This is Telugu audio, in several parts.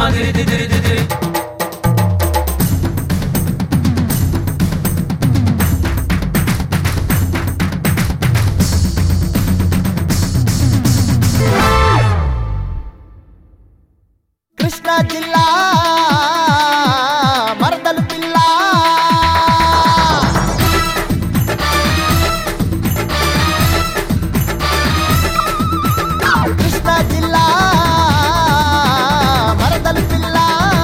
దిరి దిరి దిరి కృష్ణా జిల్లా మరదలు పిల్ల కృష్ణా జిల్లా మరదలు పిల్ల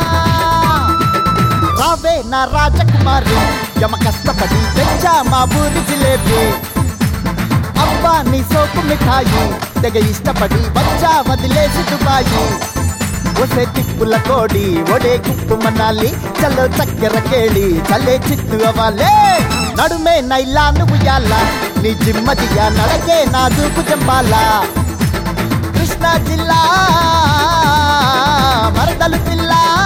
రావే నా రాజకుమారి యమ కష్టపడి తెచ్చా మా ఊరి జిలేబీ అబ్బా నీ సోపు మిఠాయి తెగ ఇష్టపడి వచ్చా వదిలేసి దుబాయి ఒసే తిప్పుల కోడి ఒడే కుప్పు మనాలి చలో చక్కెర కేళి చలే చిత్తు అవ్వాలే నడుమే నైలా నువ్వు యాల నీ జిమ్మదియా నడకే నా దూకు జంబాలా కృష్ణా జిల్లా మరదలు పిల్ల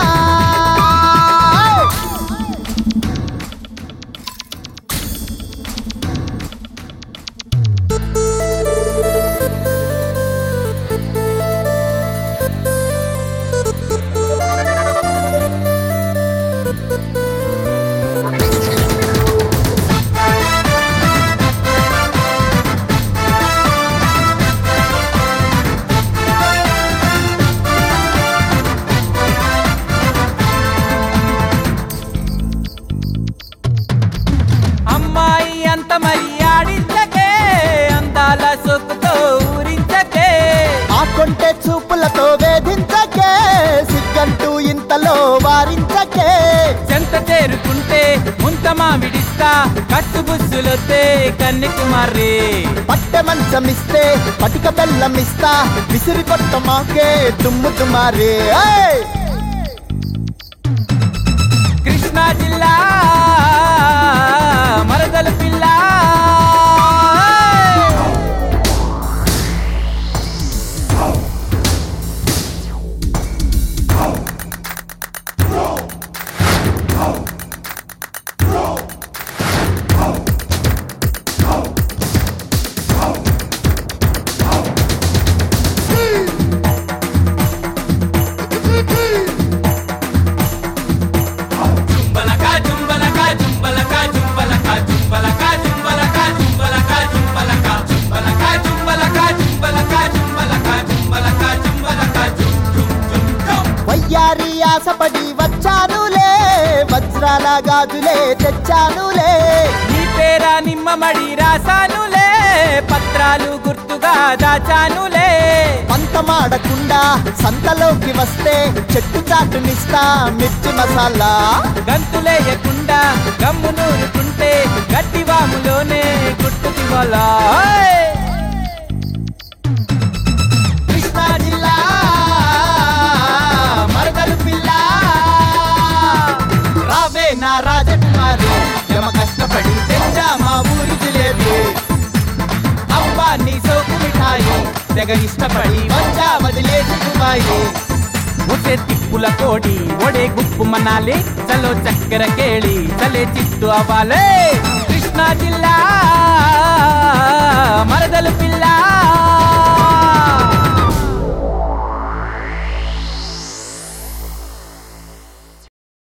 అమ్మాయి అంత మరి ఆడించకే అందాల సొక్కుతో ఊరించకే ఆ కొంటె చూపులతో వేధించకే సిగ్గంటూ ఇంతలో వారించకే చెంత చేరుకుంటే ముంత మామిడిస్తా కట్టు బుస్సులొత్తే కన్యకుమారి పట్టె మంచమిస్తే పటిక బెల్లమిస్తా విసిరి కొట్ట మాకే దుమ్ము దుమారే ఏయ్! కృష్ణా జిల్లా మరదల పిల్ల జుంబలకా జుంబలకా జుంబలకా జుంబలకా జుంబలకా జుంబలకా జుంబలకా జుంబలకా జుంబలకా జుంబలకా జుంబలకా జుంబలకా జుంబలకా జుంబలకా జుం జుం జుం జుం వయ్యారి ఆశపడి వచ్చానులే వజ్రాల గాజులే తెచ్చానులే నీ పేరా నిమ్మమడి రాసానులే పత్రాలు గుర్తుగా దాచానులే పంతమాడకుండా సంతలోకి వస్తే చెట్టు చాటునిస్తా మిర్చి మసాలా గంతులేయకుండా గమ్ము నూరుకుంటే గట్టివాములోనే గుట్టుకి వలా కృష్ణా జిల్లా మరదలు పిల్ల రావే నా రాజకుమారి యమ కష్టపడి తెచ్చా మా ఊరి జిలేబీ అబ్బా నీ సోకు మిఠాయి తెగ ఇష్టపడి వచ్చా వదిలేసి దుబాయి ముసే తిప్పుల కోడి ఒడే గుప్పు మనాలి చలో చక్కెర కేళి చలే చిత్తు అవ్వాలే కృష్ణా జిల్లా మరదలు పిల్ల